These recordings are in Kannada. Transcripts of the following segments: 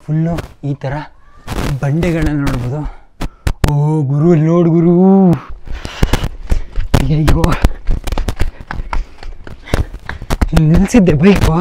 ಫುಲ್ಲು ಈ ಥರ ಬಂಡೆಗಳನ್ನ ನೋಡ್ಬೋದು ಓ ಗುರು ಇಲ್ಲಿ ನೋಡು ಗುರು ಅಯ್ಯೋ ಇಲ್ಲಿ ನಿಲ್ಸಿದ್ದೆ ಬೈಕು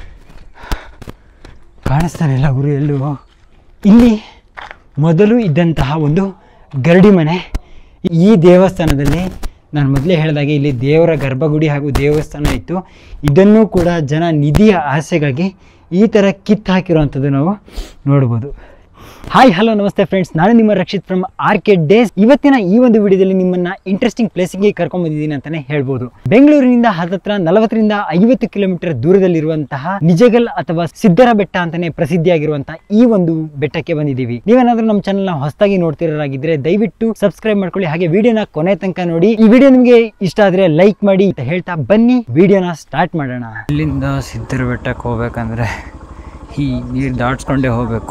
ಕಾಣಿಸ್ತಾನೆ ಇಲ್ಲ ಗುರು ಎಲ್ಲೂ ಇಲ್ಲಿ ಮೊದಲು ಇದ್ದಂತಹ ಒಂದು ಗರಡಿ ಮನೆ ಈ ದೇವಸ್ಥಾನದಲ್ಲಿ ನಾನು ಮೊದಲೇ ಹೇಳಿದಾಗೆ ಇಲ್ಲಿ ದೇವರ ಗರ್ಭಗುಡಿ ಹಾಗೂ ದೇವಸ್ಥಾನ ಇತ್ತು ಇದನ್ನು ಕೂಡ ಜನ ನಿಧಿಯ ಆಸೆಗಾಗಿ ಈ ಥರ ಕಿತ್ತು ಹಾಕಿರುವಂಥದ್ದು ನಾವು ನೋಡ್ಬೋದು ಹಾಯ್ ಹಲೋ ನಮಸ್ತೆ ಫ್ರೆಂಡ್ಸ್ ನಾನು ನಿಮ್ಮ Rakshit from R K days ಇವತ್ತಿನ ಈ ಒಂದು ವಿಡಿಯೋದಲ್ಲಿ ನಿಮ್ಮನ್ನ ಇಂಟ್ರೆಸ್ಟಿಂಗ್ ಪ್ಲೇಸಿಗೆ ಕರ್ಕೊಂಡ್ ಬಂದಿದ್ದೀನಿ ಅಂತಾನೆ ಹೇಳ್ಬೋದು ಬೆಂಗಳೂರಿನಿಂದ ಹತ್ತತ್ರ ನಲವತ್ತರಿಂದ ಐವತ್ತು ಕಿಲೋಮೀಟರ್ ದೂರದಲ್ಲಿರುವಂತಹ ನಿಜಗಲ್ ಅಥವಾ ಸಿದ್ದರ ಬೆಟ್ಟ ಅಂತಾನೆ ಪ್ರಸಿದ್ಧಿಯಾಗಿರುವಂತಹ ಈ ಒಂದು ಬೆಟ್ಟಕ್ಕೆ ಬಂದಿದ್ದೀವಿ ನೀವೇನಾದ್ರೂ ನಮ್ಮ ಚಾನಲ್ ನ ಹೊಸದಾಗಿ ನೋಡ್ತಿರೋರಾಗಿದ್ರೆ ದಯವಿಟ್ಟು ಸಬ್ಸ್ಕ್ರೈಬ್ ಮಾಡ್ಕೊಳ್ಳಿ ಹಾಗೆ ವಿಡಿಯೋನ ಕೊನೆ ತನಕ ನೋಡಿ ಈ ವಿಡಿಯೋ ನಿಮಗೆ ಇಷ್ಟ ಆದ್ರೆ ಲೈಕ್ ಮಾಡಿ ಅಂತ ಹೇಳ್ತಾ ಬನ್ನಿ ವಿಡಿಯೋನ ಸ್ಟಾರ್ಟ್ ಮಾಡೋಣ ಇಲ್ಲಿಂದ ಸಿದ್ದರ ಬೆಟ್ಟಕ್ಕೆ ಹೋಗ್ಬೇಕಂದ್ರೆ ಈ ನೀರು ದಾಟ್ಸ್ಕೊಂಡೇ ಹೋಗ್ಬೇಕು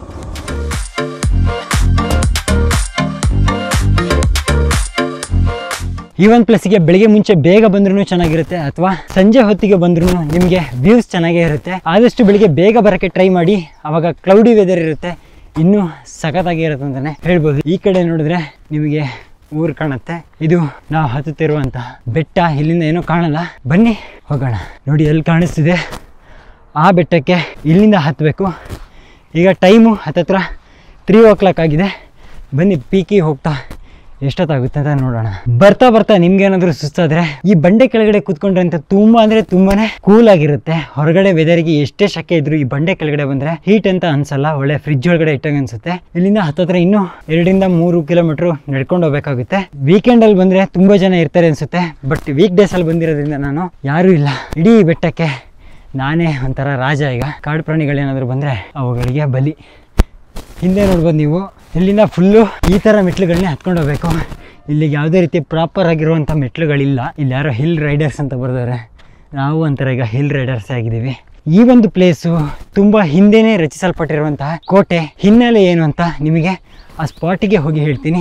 ಈ ಒಂದು ಪ್ಲೇಸಿಗೆ ಬೆಳಿಗ್ಗೆ ಮುಂಚೆ ಬೇಗ ಬಂದ್ರೂ ಚೆನ್ನಾಗಿರುತ್ತೆ ಅಥವಾ ಸಂಜೆ ಹೊತ್ತಿಗೆ ಬಂದ್ರೂ ನಿಮಗೆ ವ್ಯೂಸ್ ಚೆನ್ನಾಗೇ ಇರುತ್ತೆ ಆದಷ್ಟು ಬೆಳಿಗ್ಗೆ ಬೇಗ ಬರೋಕ್ಕೆ ಟ್ರೈ ಮಾಡಿ ಅವಾಗ ಕ್ಲೌಡಿ ವೆದರ್ ಇರುತ್ತೆ ಇನ್ನೂ ಸಖತ್ತಾಗಿ ಇರುತ್ತೆ ಅಂತಲೇ ಹೇಳ್ಬೋದು ಈ ಕಡೆ ನೋಡಿದ್ರೆ ನಿಮಗೆ ಊರು ಕಾಣುತ್ತೆ ಇದು ನಾವು ಹತ್ತುತ್ತಿರುವಂತಹ ಬೆಟ್ಟ ಇಲ್ಲಿಂದ ಏನೂ ಕಾಣಲ್ಲ ಬನ್ನಿ ಹೋಗೋಣ ನೋಡಿ ಎಲ್ಲಿ ಕಾಣಿಸ್ತಿದೆ ಆ ಬೆಟ್ಟಕ್ಕೆ ಇಲ್ಲಿಂದ ಹತ್ತಬೇಕು ಈಗ ಟೈಮು ಹತ್ತತ್ರ ತ್ರೀ ಓ ಕ್ಲಾಕ್ ಆಗಿದೆ ಬನ್ನಿ ಪೀಕಿ ಹೋಗ್ತಾ ಎಷ್ಟೊತ್ತಾಗುತ್ತೆ ಅಂತ ನೋಡೋಣ ಬರ್ತಾ ಬರ್ತಾ ನಿಮ್ಗೆ ಏನಾದರೂ ಸುಸ್ತಾದ್ರೆ ಈ ಬಂಡೆ ಕೆಳಗಡೆ ಕೂತ್ಕೊಂಡ್ರೆ ಅಂತ ತುಂಬಾ ಅಂದ್ರೆ ತುಂಬಾನೇ ಕೂಲ್ ಆಗಿರುತ್ತೆ ಹೊರಗಡೆ ವೆದರ್ಗೆ ಎಷ್ಟೇ ಶಕೆ ಇದ್ರು ಈ ಬಂಡೆ ಕೆಳಗಡೆ ಬಂದ್ರೆ ಹೀಟ್ ಅಂತ ಅನ್ಸಲ್ಲ ಒಳ್ಳೆ ಫ್ರಿಜ್ ಒಳಗಡೆ ಇಟ್ಟಂಗೆ ಅನ್ಸುತ್ತೆ ಇಲ್ಲಿಂದ ಹತ್ತತ್ರ ಇನ್ನೂ ಎರಡರಿಂದ ಮೂರು ಕಿಲೋಮೀಟರ್ ನಡ್ಕೊಂಡು ಹೋಗ್ಬೇಕಾಗುತ್ತೆ ವೀಕೆಂಡ್ ಅಲ್ಲಿ ಬಂದ್ರೆ ತುಂಬಾ ಜನ ಇರ್ತಾರೆ ಅನ್ಸುತ್ತೆ ಬಟ್ ವೀಕ್ ಡೇಸ್ ಅಲ್ಲಿ ಬಂದಿರೋದ್ರಿಂದ ನಾನು ಯಾರೂ ಇಲ್ಲ ಇಡೀ ಬೆಟ್ಟಕ್ಕೆ ನಾನೇ ಒಂಥರ ರಾಜ ಈಗ ಕಾಡು ಪ್ರಾಣಿಗಳೇನಾದರೂ ಬಂದರೆ ಅವುಗಳಿಗೆ ಬಲಿ ಹಿಂದೆ ನೋಡ್ಬೋದು ನೀವು ಇಲ್ಲಿಂದ ಫುಲ್ಲು ಈ ಥರ ಮೆಟ್ಲುಗಳನ್ನೇ ಹತ್ಕೊಂಡು ಹೋಗ್ಬೇಕು ಇಲ್ಲಿಗೆ ಯಾವುದೇ ರೀತಿ ಪ್ರಾಪರ್ ಆಗಿರುವಂಥ ಮೆಟ್ಲುಗಳಿಲ್ಲ ಇಲ್ಲಿ ಯಾರೋ ಹಿಲ್ ರೈಡರ್ಸ್ ಅಂತ ಬರ್ದವ್ರೆ ನಾವು ಒಂಥರ ಈಗ ಹಿಲ್ ರೈಡರ್ಸ್ ಆಗಿದ್ದೀವಿ ಈ ಒಂದು ಪ್ಲೇಸು ತುಂಬ ಹಿಂದೆನೇ ರಚಿಸಲ್ಪಟ್ಟಿರುವಂತಹ ಕೋಟೆ ಹಿನ್ನೆಲೆ ಏನು ಅಂತ ನಿಮಗೆ ಆ ಸ್ಪಾಟಿಗೆ ಹೋಗಿ ಹೇಳ್ತೀನಿ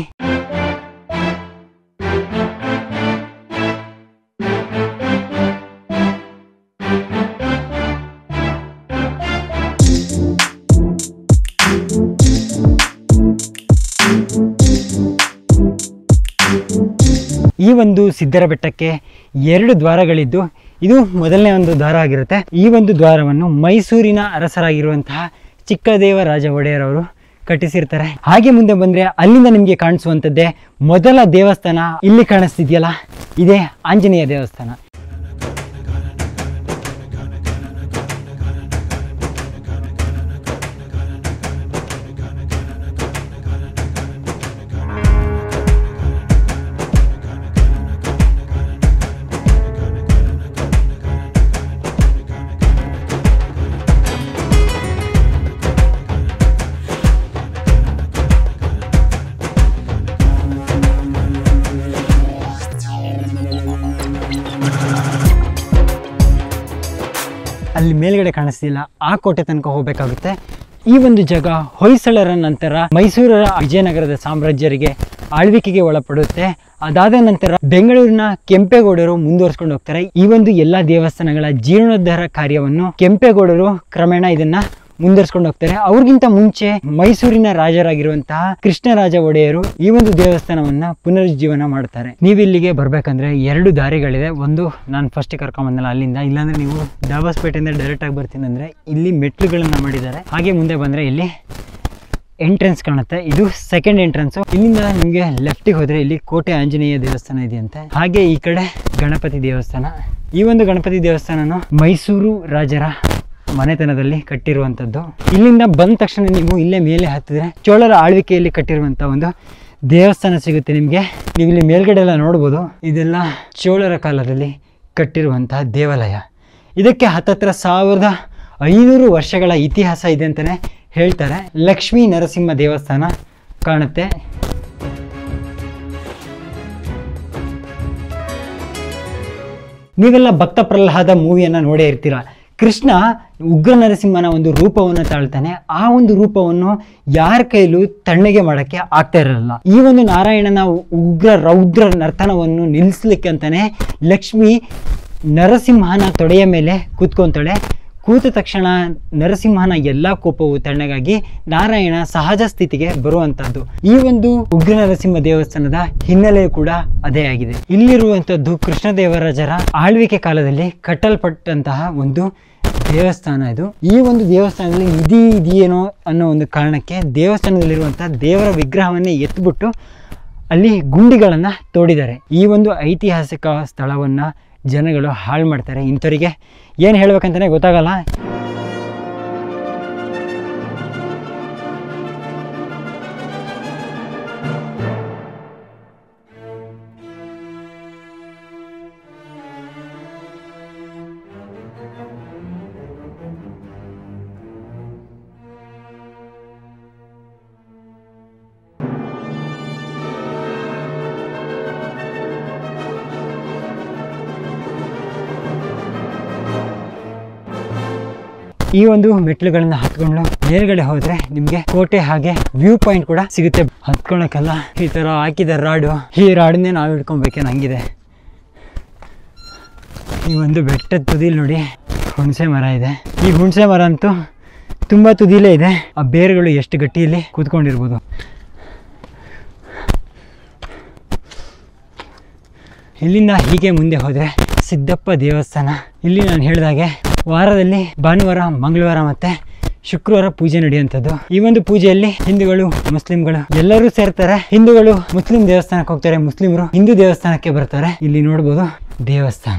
ಈ ಒಂದು ಸಿದ್ದರ ಬೆಟ್ಟಕ್ಕೆ ಎರಡು ದ್ವಾರಗಳಿದ್ದು ಇದು ಮೊದಲನೇ ಒಂದು ದ್ವಾರ ಆಗಿರುತ್ತೆ ಈ ಒಂದು ದ್ವಾರವನ್ನು ಮೈಸೂರಿನ ಅರಸರಾಗಿರುವಂತಹ ಚಿಕ್ಕದೇವ ರಾಜ ಒಡೆಯರ್ ಅವರು ಕಟ್ಟಿಸಿರ್ತಾರೆ ಹಾಗೆ ಮುಂದೆ ಬಂದ್ರೆ ಅಲ್ಲಿಂದ ನಿಮಗೆ ಕಾಣಿಸುವಂಥದ್ದೇ ಮೊದಲ ದೇವಸ್ಥಾನ ಇಲ್ಲಿ ಕಾಣಿಸ್ತಿದೆಯಲ್ಲ ಇದೇ ಆಂಜನೇಯ ದೇವಸ್ಥಾನ ಅಲ್ಲಿ ಮೇಲ್ಗಡೆ ಕಾಣಿಸ್ತಿಲ್ಲ ಆ ಕೋಟೆ ತನಕ ಹೋಗಬೇಕಾಗುತ್ತೆ ಈ ಒಂದು ಜಾಗ ಹೊಯ್ಸಳರ ನಂತರ ಮೈಸೂರರ ವಿಜಯನಗರದ ಸಾಮ್ರಾಜ್ಯರಿಗೆ ಆಳ್ವಿಕೆಗೆ ಒಳಪಡುತ್ತೆ ಅದಾದ ನಂತರ ಬೆಂಗಳೂರಿನ ಕೆಂಪೇಗೌಡರು ಮುಂದುವರ್ಸ್ಕೊಂಡು ಹೋಗ್ತಾರೆ ಈ ಒಂದು ಎಲ್ಲಾ ದೇವಸ್ಥಾನಗಳ ಜೀರ್ಣೋದ್ಧಾರ ಕಾರ್ಯವನ್ನು ಕೆಂಪೇಗೌಡರು ಕ್ರಮೇಣ ಇದನ್ನ ಮುಂದುವರ್ಸ್ಕೊಂಡು ಹೋಗ್ತಾರೆ ಅವ್ರಿಗಿಂತ ಮುಂಚೆ ಮೈಸೂರಿನ ರಾಜರಾಗಿರುವಂತಹ ಕೃಷ್ಣರಾಜ ಒಡೆಯರು ಈ ಒಂದು ದೇವಸ್ಥಾನವನ್ನ ಪುನರುಜ್ಜೀವನ ಮಾಡ್ತಾರೆ ನೀವು ಇಲ್ಲಿಗೆ ಬರ್ಬೇಕಂದ್ರೆ ಎರಡು ದಾರಿಗಳಿದೆ ಒಂದು ನಾನು ಫಸ್ಟ್ ಕರ್ಕೊಂಡ್ ಬಂದಲ್ಲ ಅಲ್ಲಿಂದ ಇಲ್ಲಾಂದ್ರೆ ನೀವು ದಾಬಾಸ್ಪೇಟೆಯಿಂದ ಡೈರೆಕ್ಟ್ ಆಗಿ ಬರ್ತೀನಿ ಅಂದ್ರೆ ಇಲ್ಲಿ ಮೆಟ್ಲುಗಳನ್ನ ಮಾಡಿದ್ದಾರೆ ಹಾಗೆ ಮುಂದೆ ಬಂದ್ರೆ ಇಲ್ಲಿ ಎಂಟ್ರೆನ್ಸ್ ಕಾಣುತ್ತೆ ಇದು ಸೆಕೆಂಡ್ ಎಂಟ್ರೆನ್ಸ್ ಇಲ್ಲಿಂದ ನಿಮಗೆ ಲೆಫ್ಟಿಗೆ ಹೋದ್ರೆ ಇಲ್ಲಿ ಕೋಟೆ ಆಂಜನೇಯ ದೇವಸ್ಥಾನ ಇದೆಯಂತೆ ಹಾಗೆ ಈ ಕಡೆ ಗಣಪತಿ ದೇವಸ್ಥಾನ ಈ ಒಂದು ಗಣಪತಿ ದೇವಸ್ಥಾನನು ಮೈಸೂರು ರಾಜರ ಮನೆತನದಲ್ಲಿ ಕಟ್ಟಿರುವಂಥದ್ದು ಇಲ್ಲಿಂದ ಬಂದ ತಕ್ಷಣ ನೀವು ಇಲ್ಲೇ ಮೇಲೆ ಹತ್ತಿದ್ರೆ ಚೋಳರ ಆಳ್ವಿಕೆಯಲ್ಲಿ ಕಟ್ಟಿರುವಂಥ ಒಂದು ದೇವಸ್ಥಾನ ಸಿಗುತ್ತೆ ನಿಮಗೆ ನೀವು ಇಲ್ಲಿ ಮೇಲ್ಗಡೆ ಎಲ್ಲ ನೋಡ್ಬೋದು ಇದೆಲ್ಲ ಚೋಳರ ಕಾಲದಲ್ಲಿ ಕಟ್ಟಿರುವಂತಹ ದೇವಾಲಯ ಇದಕ್ಕೆ ಹತ್ತತ್ರ ಸಾವಿರದ ಐನೂರು ವರ್ಷಗಳ ಇತಿಹಾಸ ಇದೆ ಅಂತಲೇ ಹೇಳ್ತಾರೆ ಲಕ್ಷ್ಮೀ ನರಸಿಂಹ ದೇವಸ್ಥಾನ ಕಾಣುತ್ತೆ ನೀವೆಲ್ಲ ಭಕ್ತ ಪ್ರಹ್ಲಾದ ಮೂವಿಯನ್ನು ನೋಡೇ ಇರ್ತೀರ ಕೃಷ್ಣ ಉಗ್ರ ನರಸಿಂಹನ ಒಂದು ರೂಪವನ್ನು ತಾಳ್ತಾನೆ ಆ ಒಂದು ರೂಪವನ್ನು ಯಾರ ಕೈಲೂ ತಣ್ಣಗೆ ಮಾಡೋಕ್ಕೆ ಆಗ್ತಾ ಇರಲ್ಲ ಈ ಒಂದು ನಾರಾಯಣನ ಉಗ್ರ ರೌದ್ರ ನರ್ತನವನ್ನು ನಿಲ್ಲಿಸ್ಲಿಕ್ಕೆ ಅಂತಾನೆ ಲಕ್ಷ್ಮಿ ನರಸಿಂಹನ ತೊಡೆಯ ಮೇಲೆ ಕೂತ್ಕೊಂತಾಳೆ ಕೂತ ತಕ್ಷಣ ನರಸಿಂಹನ ಎಲ್ಲ ಕೋಪವು ತಣ್ಣಗಾಗಿ ನಾರಾಯಣ ಸಹಜ ಸ್ಥಿತಿಗೆ ಬರುವಂತಹದ್ದು ಈ ಒಂದು ಉಗ್ರ ನರಸಿಂಹ ದೇವಸ್ಥಾನದ ಹಿನ್ನೆಲೆ ಕೂಡ ಅದೇ ಆಗಿದೆ ಇಲ್ಲಿರುವಂತದ್ದು ಕೃಷ್ಣದೇವರಾಜರ ಆಳ್ವಿಕೆ ಕಾಲದಲ್ಲಿ ಕಟ್ಟಲ್ಪಟ್ಟಂತಹ ಒಂದು ದೇವಸ್ಥಾನ ಇದು ಈ ಒಂದು ದೇವಸ್ಥಾನದಲ್ಲಿ ನಿಧಿ ಇದೆಯೇನೋ ಅನ್ನೋ ಒಂದು ಕಾರಣಕ್ಕೆ ದೇವಸ್ಥಾನದಲ್ಲಿರುವಂತಹ ದೇವರ ವಿಗ್ರಹವನ್ನೇ ಎತ್ಬಿಟ್ಟು ಅಲ್ಲಿ ಗುಂಡಿಗಳನ್ನು ತೋಡಿದ್ದಾರೆ ಈ ಒಂದು ಐತಿಹಾಸಿಕ ಸ್ಥಳವನ್ನು ಜನಗಳು ಹಾಳು ಮಾಡ್ತಾರೆ ಇಂಥವರಿಗೆ ಏನು ಹೇಳ್ಬೇಕಂತಲೇ ಗೊತ್ತಾಗಲ್ಲ ಈ ಒಂದು ಮೆಟ್ಲುಗಳನ್ನ ಹತ್ಕೊಂಡು ಮೇಲ್ಗಡೆ ಹೋದ್ರೆ ನಿಮಗೆ ಕೋಟೆ ಹಾಗೆ ವ್ಯೂ ಪಾಯಿಂಟ್ ಕೂಡ ಸಿಗುತ್ತೆ ಹತ್ಕೊಳಕ್ಕೆಲ್ಲ ಈ ಥರ ಹಾಕಿದ ರಾಡು ಈ ರಾಡನ್ನೇ ನಾವು ಹಿಡ್ಕೊಬೇಕೇನು ಹಂಗಿದೆ ಈ ಒಂದು ಬೆಟ್ಟದ ತುದಿಲಿ ನೋಡಿ ಹುಣಸೆ ಮರ ಇದೆ ಈ ಹುಣಸೆ ಮರ ಅಂತೂ ತುಂಬ ತುದಿಲೇ ಇದೆ ಆ ಬೇರುಗಳು ಎಷ್ಟು ಗಟ್ಟಿಯಲ್ಲಿ ಕೂತ್ಕೊಂಡಿರ್ಬೋದು ಇಲ್ಲಿಂದ ಹೀಗೆ ಮುಂದೆ ಹೋದರೆ ಸಿದ್ದಪ್ಪ ದೇವಸ್ಥಾನ ಇಲ್ಲಿ ನಾನು ಹೇಳಿದಾಗೆ ವಾರದಲ್ಲಿ ಭಾನುವಾರ ಮಂಗಳವಾರ ಮತ್ತು ಶುಕ್ರವಾರ ಪೂಜೆ ನಡೆಯುವಂಥದ್ದು ಈ ಒಂದು ಪೂಜೆಯಲ್ಲಿ ಹಿಂದೂಗಳು ಮುಸ್ಲಿಂಗಳು ಎಲ್ಲರೂ ಸೇರ್ತಾರೆ ಹಿಂದೂಗಳು ಮುಸ್ಲಿಂ ದೇವಸ್ಥಾನಕ್ಕೆ ಹೋಗ್ತಾರೆ ಮುಸ್ಲಿಮರು ಹಿಂದೂ ದೇವಸ್ಥಾನಕ್ಕೆ ಬರ್ತಾರೆ ಇಲ್ಲಿ ನೋಡ್ಬೋದು ದೇವಸ್ಥಾನ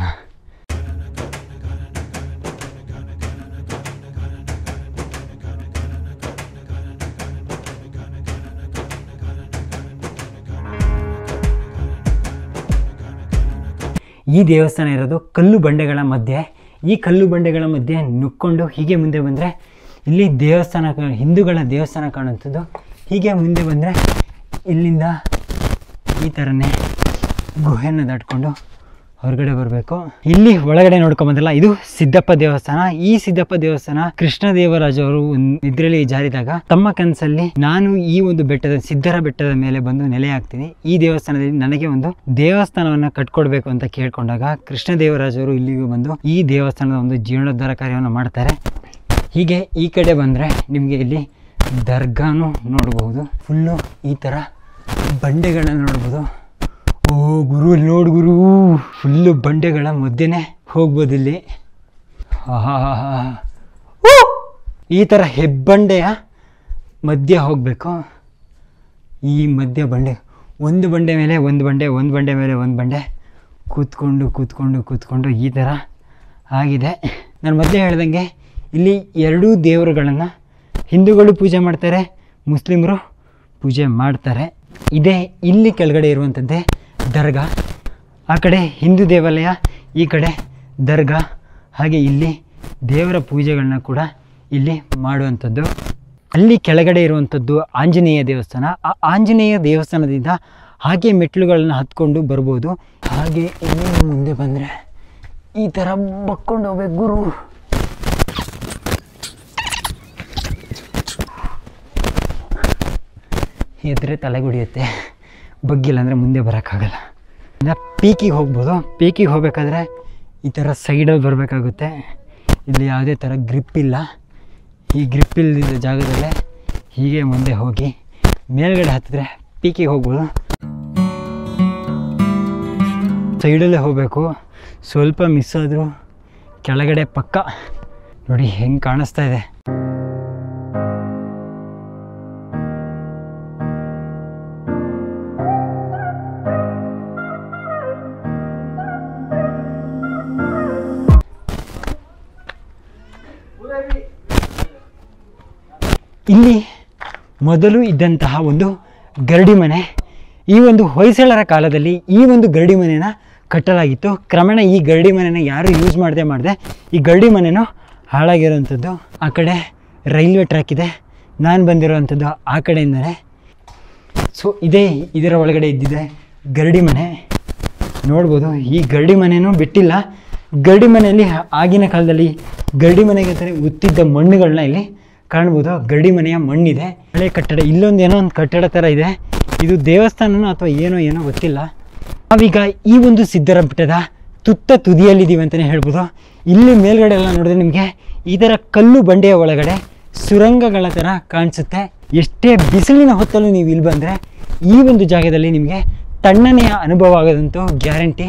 ಈ ದೇವಸ್ಥಾನ ಇರೋದು ಕಲ್ಲು ಬಂಡೆಗಳ ಮಧ್ಯೆ ಈ ಕಲ್ಲು ಬಂಡೆಗಳ ಮಧ್ಯೆ ನುಕ್ಕೊಂಡು ಹೀಗೆ ಮುಂದೆ ಬಂದರೆ ಇಲ್ಲಿ ದೇವಸ್ಥಾನ ಕಾ- ಹಿಂದೂಗಳ ದೇವಸ್ಥಾನ ಕಾಣುವಂಥದ್ದು ಹೀಗೆ ಮುಂದೆ ಬಂದರೆ ಇಲ್ಲಿಂದ ಈ ಥರನೇ ಗುಹೆಯನ್ನು ದಾಟ್ಕೊಂಡು ಹೊರಗಡೆ ಬರಬೇಕು ಇಲ್ಲಿ ಒಳಗಡೆ ನೋಡ್ಕೊಂಬಂದ್ರಲ್ಲ ಇದು ಸಿದ್ದಪ್ಪ ದೇವಸ್ಥಾನ ಈ ಸಿದ್ದಪ್ಪ ದೇವಸ್ಥಾನ ಕೃಷ್ಣದೇವರಾಜ ಅವರು ನಿದ್ರೆಯಲ್ಲಿ ಜಾರಿದಾಗ ತಮ್ಮ ಕನಸಲ್ಲಿ ನಾನು ಈ ಒಂದು ಬೆಟ್ಟದ ಸಿದ್ದರ ಬೆಟ್ಟದ ಮೇಲೆ ಬಂದು ನೆಲೆ ಆಗ್ತೀನಿ ಈ ದೇವಸ್ಥಾನದಲ್ಲಿ ನನಗೆ ಒಂದು ದೇವಸ್ಥಾನವನ್ನು ಕಟ್ಕೊಡ್ಬೇಕು ಅಂತ ಕೇಳ್ಕೊಂಡಾಗ ಕೃಷ್ಣದೇವರಾಜ ಅವರು ಇಲ್ಲಿಗೂ ಬಂದು ಈ ದೇವಸ್ಥಾನದ ಒಂದು ಜೀರ್ಣೋದ್ಧಾರ ಕಾರ್ಯವನ್ನು ಮಾಡ್ತಾರೆ ಹೀಗೆ ಈ ಕಡೆ ಬಂದರೆ ನಿಮಗೆ ಇಲ್ಲಿ ದರ್ಗಾನು ನೋಡಬಹುದು ಫುಲ್ಲು ಈ ಥರ ಬಂಡೆಗಳನ್ನ ನೋಡ್ಬೋದು ಓ ಗುರು ಇಲ್ಲಿ ನೋಡು ಗುರು ಫುಲ್ಲು ಬಂಡೆಗಳ ಮಧ್ಯೆನೇ ಹೋಗ್ಬೋದು ಇಲ್ಲಿ ಆಹಾಹಾಹಾ. ಊ! ಈ ಥರ ಹೆಬ್ಬಂಡೆಯ ಮಧ್ಯೆ ಹೋಗಬೇಕು ಈ ಮಧ್ಯ ಬಂಡೆ ಒಂದು ಬಂಡೆ ಮೇಲೆ ಒಂದು ಬಂಡೆ ಒಂದು ಬಂಡೆ ಮೇಲೆ ಒಂದು ಬಂಡೆ ಕೂತ್ಕೊಂಡು ಕೂತ್ಕೊಂಡು ಕೂತ್ಕೊಂಡು ಈ ಥರ ಆಗಿದೆ ನಾನು ಮೊದಲೇ ಹೇಳ್ದಂಗೆ ಇಲ್ಲಿ ಎರಡೂ ದೇವರುಗಳನ್ನು ಹಿಂದೂಗಳು ಪೂಜೆ ಮಾಡ್ತಾರೆ ಮುಸ್ಲಿಮರು ಪೂಜೆ ಮಾಡ್ತಾರೆ ಇದೇ ಇಲ್ಲಿ ಕೆಳಗಡೆ ಇರುವಂಥದ್ದೇ ದರ್ಗಾ ಆ ಕಡೆ ಹಿಂದೂ ದೇವಾಲಯ ಈ ಕಡೆ ದರ್ಗಾ ಹಾಗೆ ಇಲ್ಲಿ ದೇವರ ಪೂಜೆಗಳನ್ನ ಕೂಡ ಇಲ್ಲಿ ಮಾಡುವಂಥದ್ದು ಅಲ್ಲಿ ಕೆಳಗಡೆ ಇರುವಂಥದ್ದು ಆಂಜನೇಯ ದೇವಸ್ಥಾನ ಆ ಆಂಜನೇಯ ದೇವಸ್ಥಾನದಿಂದ ಹಾಗೆ ಮೆಟ್ಲುಗಳನ್ನ ಹತ್ಕೊಂಡು ಬರ್ಬೋದು ಹಾಗೆ ಇನ್ನೇನು ಮುಂದೆ ಬಂದರೆ ಈ ಥರ ಬಕ್ಕೊಂಡು ಹೋಗ್ಬೇಕು ಗುರು ಎದ್ರೆ ತಲೆಗುಡಿಯುತ್ತೆ ಬಗ್ಗಿಲ್ಲ ಅಂದರೆ ಮುಂದೆ ಬರೋಕ್ಕಾಗಲ್ಲ ಇನ್ನು ಪೀಕಿಗೆ ಹೋಗ್ಬೋದು ಪೀಕಿಗೆ ಹೋಗ್ಬೇಕಾದ್ರೆ ಈ ಥರ ಸೈಡಲ್ಲಿ ಬರಬೇಕಾಗುತ್ತೆ ಇಲ್ಲಿ ಯಾವುದೇ ಥರ ಗ್ರಿಪ್ ಇಲ್ಲ ಈ ಗ್ರಿಪ್ ಇಲ್ಲದ ಜಾಗದಲ್ಲೇ ಹೀಗೆ ಮುಂದೆ ಹೋಗಿ ಮೇಲ್ಗಡೆ ಹತ್ತಿದ್ರೆ ಪೀಕಿಗೆ ಹೋಗ್ಬೋದು ಸೈಡಲ್ಲೇ ಹೋಗಬೇಕು ಸ್ವಲ್ಪ ಮಿಸ್ ಆದರೂ ಕೆಳಗಡೆ ಪಕ್ಕ ನೋಡಿ ಹೆಂಗೆ ಕಾಣಿಸ್ತಾ ಇದೆ ಇಲ್ಲಿ ಮೊದಲು ಇದ್ದಂತಹ ಒಂದು ಗರಡಿ ಮನೆ ಈ ಒಂದು ಹೊಯ್ಸಳರ ಕಾಲದಲ್ಲಿ ಈ ಒಂದು ಗರಡಿ ಮನೆನ ಕಟ್ಟಲಾಗಿತ್ತು ಕ್ರಮೇಣ ಈ ಗರಡಿ ಮನೆನ ಯಾರು ಯೂಸ್ ಮಾಡದೆ ಮಾಡದೆ ಈ ಗರಡಿ ಮನೆನೂ ಹಾಳಾಗಿರೋವಂಥದ್ದು ಆ ಕಡೆ ರೈಲ್ವೆ ಟ್ರ್ಯಾಕ್ ಇದೆ ನಾನು ಬಂದಿರೋವಂಥದ್ದು ಆ ಕಡೆಯಿಂದನೇ ಸೊ ಇದೇ ಇದರ ಒಳಗಡೆ ಇದ್ದಿದೆ ಗರಡಿ ಮನೆ ನೋಡ್ಬೋದು ಈ ಗರಡಿ ಮನೆಯೂ ಬಿಟ್ಟಿಲ್ಲ ಗರಡಿ ಮನೆಯಲ್ಲಿ ಆಗಿನ ಕಾಲದಲ್ಲಿ ಗರಡಿ ಮನೆಗೆ ಅಂತಾನೆ ಉತ್ತಿದ್ದ ಮಣ್ಣುಗಳನ್ನ ಇಲ್ಲಿ ಕಾಣ್ಬೋದು ಗರಡಿ ಮನೆಯ ಮಣ್ಣಿದೆ ಹಳೆ ಕಟ್ಟಡ ಇಲ್ಲೊಂದು ಏನೋ ಒಂದು ಕಟ್ಟಡ ಥರ ಇದೆ ಇದು ದೇವಸ್ಥಾನನೋ ಅಥವಾ ಏನೋ ಏನೋ ಗೊತ್ತಿಲ್ಲ ನಾವೀಗ ಈ ಒಂದು ಸಿದ್ದರ ಬೆಟ್ಟದ ತುತ್ತ ತುದಿಯಲ್ಲಿದ್ದೀವಿ ಅಂತಲೇ ಹೇಳ್ಬೋದು ಇಲ್ಲಿ ಮೇಲ್ಗಡೆ ಎಲ್ಲ ನೋಡಿದ್ರೆ ನಿಮಗೆ ಈ ಥರ ಕಲ್ಲು ಬಂಡೆಯ ಒಳಗಡೆ ಸುರಂಗಗಳ ಥರ ಕಾಣಿಸುತ್ತೆ ಎಷ್ಟೇ ಬಿಸಿಲಿನ ಹೊತ್ತಲ್ಲೂ ನೀವು ಇಲ್ಲಿ ಬಂದರೆ ಈ ಒಂದು ಜಾಗದಲ್ಲಿ ನಿಮಗೆ ತಣ್ಣನೆಯ ಅನುಭವ ಆಗೋದಂತೂ ಗ್ಯಾರಂಟಿ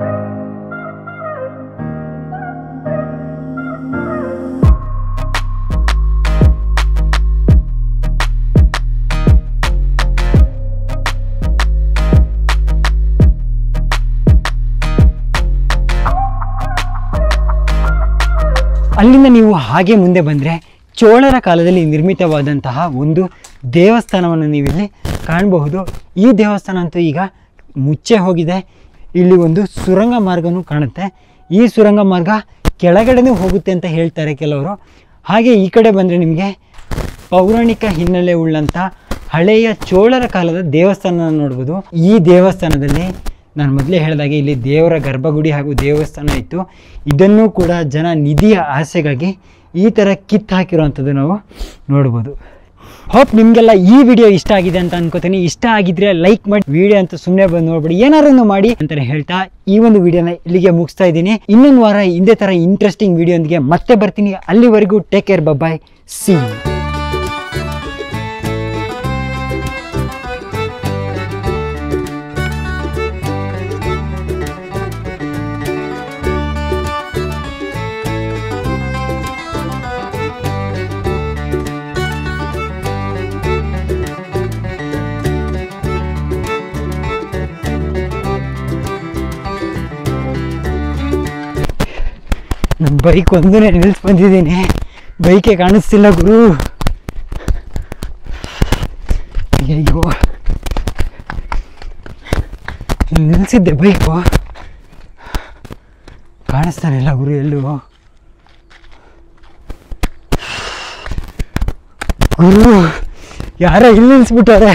ಅಲ್ಲಿಂದ ನೀವು ಹಾಗೆ ಮುಂದೆ ಬಂದರೆ ಚೋಳರ ಕಾಲದಲ್ಲಿ ನಿರ್ಮಿತವಾದಂತಹ ಒಂದು ದೇವಸ್ಥಾನವನ್ನು ನೀವಿಲ್ಲಿ ಕಾಣಬಹುದು ಈ ದೇವಸ್ಥಾನ ಅಂತೂ ಈಗ ಮುಚ್ಚೆ ಹೋಗಿದೆ ಇಲ್ಲಿ ಒಂದು ಸುರಂಗ ಮಾರ್ಗನೂ ಕಾಣುತ್ತೆ ಈ ಸುರಂಗ ಮಾರ್ಗ ಕೆಳಗಡೆನೂ ಹೋಗುತ್ತೆ ಅಂತ ಹೇಳ್ತಾರೆ ಕೆಲವರು ಹಾಗೆ ಈ ಕಡೆ ಬಂದರೆ ನಿಮಗೆ ಪೌರಾಣಿಕ ಹಿನ್ನೆಲೆ ಉಳ್ಳಂಥ ಹಳೆಯ ಚೋಳರ ಕಾಲದ ದೇವಸ್ಥಾನ ನೋಡ್ಬೋದು ಈ ದೇವಸ್ಥಾನದಲ್ಲಿ ನಾನು ಮೊದಲೇ ಹೇಳಿದಾಗೆ ಇಲ್ಲಿ ದೇವರ ಗರ್ಭಗುಡಿ ಹಾಗೂ ದೇವಸ್ಥಾನ ಇತ್ತು ಇದನ್ನು ಕೂಡ ಜನ ನಿಧಿಯ ಆಸೆಗಾಗಿ ಈ ಥರ ಕಿತ್ತು ಹಾಕಿರುವಂಥದ್ದು ನಾವು ನೋಡ್ಬೋದು ಹೋಪ್ ನಿಮಗೆಲ್ಲ ಈ ವಿಡಿಯೋ ಇಷ್ಟ ಆಗಿದೆ ಅಂತ ಅನ್ಕೋತೀನಿ ಇಷ್ಟ ಆಗಿದ್ರೆ ಲೈಕ್ ಮಾಡಿ ವಿಡಿಯೋ ಅಂತ ಸುಮ್ಮನೆ ಬಂದು ನೋಡ್ಬಿಡಿ ಏನಾರು ಒಂದು ಮಾಡಿ ಅಂತ ಹೇಳ್ತಾ ಈ ಒಂದು ವಿಡಿಯೋನ ಇಲ್ಲಿಗೆ ಮುಗಿಸ್ತಾ ಇದ್ದೀನಿ ಇನ್ನೊಂದು ವಾರ ಇದೇ ಥರ ಇಂಟ್ರೆಸ್ಟಿಂಗ್ ವಿಡಿಯೋಂದಿಗೆ ಮತ್ತೆ ಬರ್ತೀನಿ ಅಲ್ಲಿವರೆಗೂ ಟೇಕ್ ಕೇರ್ ಬಾಯ್ ಸಿ ನನ್ನ ಬೈಕ್ ಒಂದನೇ ನಿಲ್ಸಿ ಬಂದಿದ್ದೀನಿ ಬೈಕೆ ಕಾಣಿಸ್ತಿಲ್ಲ ಗುರು ಅಯ್ಯೋ ನಿಲ್ಸಿದ್ದೆ ಬೈಕು ಕಾಣಿಸ್ತಾನೆ ಇಲ್ಲ ಗುರು ಎಲ್ಲೂ ಗುರು ಯಾರೋ ಇಲ್ಲಿ ನಿಲ್ಸ್ಬಿಟ್ಟಾರೆ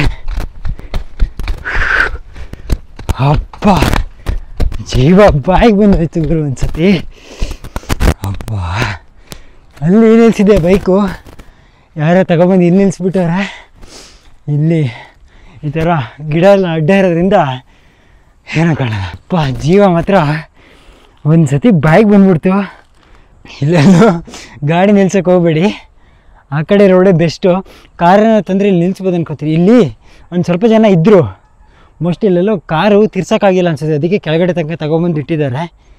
ಅಪ್ಪ ಜೀವ ಬಾಯಿಗೆ ಬಂದೋಯ್ತು ಗುರು ಒಂದ್ಸತಿ ಅಬ್ಬ ಅಲ್ಲಿ ನಿಲ್ಸಿದೆ ಬೈಕು ಯಾರೋ ತಗೊಬಂದು ಇಲ್ಲಿ ನಿಲ್ಲಿಸ್ಬಿಟ್ಟವ್ರೆ ಇಲ್ಲಿ ಈ ಥರ ಗಿಡ ಎಲ್ಲ ಅಡ್ಡ ಇರೋದ್ರಿಂದ ಏನೋ ಕಾಣಲ್ಲ ಅಪ್ಪ ಜೀವ ಮಾತ್ರ ಒಂದು ಸತಿ ಬಾಯಿಗೆ ಬಂದ್ಬಿಡ್ತು ಇಲ್ಲೆಲ್ಲೂ ಗಾಡಿ ನಿಲ್ಸಕ್ಕೆ ಹೋಗ್ಬೇಡಿ ಆ ಕಡೆ ರೋಡೇ ಬೆಸ್ಟು ಕಾರನ್ನ ತಂದರೆ ಇಲ್ಲಿ ನಿಲ್ಲಿಸ್ಬೋದು ಅನ್ಕೋತೀರಿ ಇಲ್ಲಿ ಒಂದು ಸ್ವಲ್ಪ ಜನ ಇದ್ದರು ಮೋಸ್ಟ್ ಇಲ್ಲೆಲ್ಲೋ ಕಾರು ತಿರ್ಸೋಕ್ಕಾಗಿಲ್ಲ ಅನ್ಸುತ್ತೆ ಅದಕ್ಕೆ ಕೆಳಗಡೆ ತನಕ ತಗೊಂಬಂದು ಇಟ್ಟಿದ್ದಾರೆ